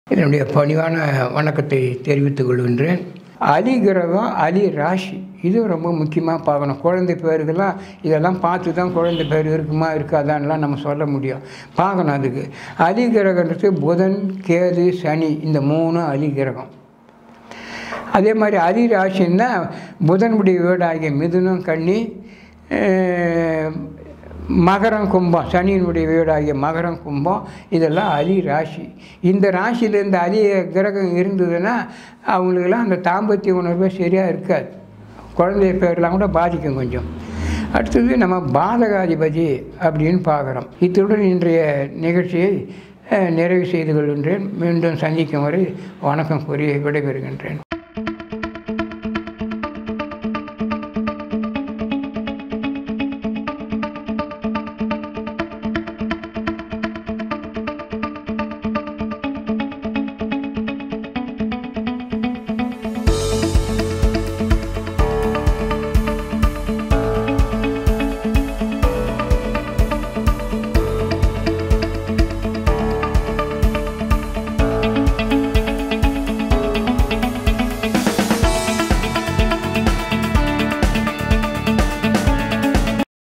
என்னுடைய பணிவான வணக்கத்தை தெரிவித்துக் கொள்கின்றேன் அலி கிரகம் அலி ராசி இது ரொம்ப முக்கியமாக பார்க்கணும் குழந்தை பேருக்கெல்லாம் இதெல்லாம் பார்த்து தான் குழந்தை பேர் இருக்குமா இருக்காதான்லாம் நம்ம சொல்ல முடியும் பார்க்கணும் அதுக்கு அலி கிரகன்றது புதன் கேது சனி இந்த மூணு அலி கிரகம் அதே மாதிரி அலி ராசின்னா புதனுடைய வீடாகிய மிதுனம் கன்னி அஹ், மகரம் கும்பம் சனியினுடைய வீடாகிய மகரம் கும்பம் இதெல்லாம் அலி ராசி இந்த ராசியில் இந்த அலி கிரகம் இருந்ததுன்னா அவங்களுக்கெல்லாம் அந்த தாம்பத்திய உணர்வே சரியாக இருக்காது குழந்தை பேர்லாம் கூட பாதிக்கும் கொஞ்சம் அடுத்தது நம்ம பாதகாதிபதி அப்படின்னு பார்க்குறோம் இத்துடன் இன்றைய நிகழ்ச்சியை அஹ், நிறைவு செய்து கொள்கின்றேன் மீண்டும் சந்திக்கும் வரை வணக்கம் கூறி விடைபெறுகின்றேன்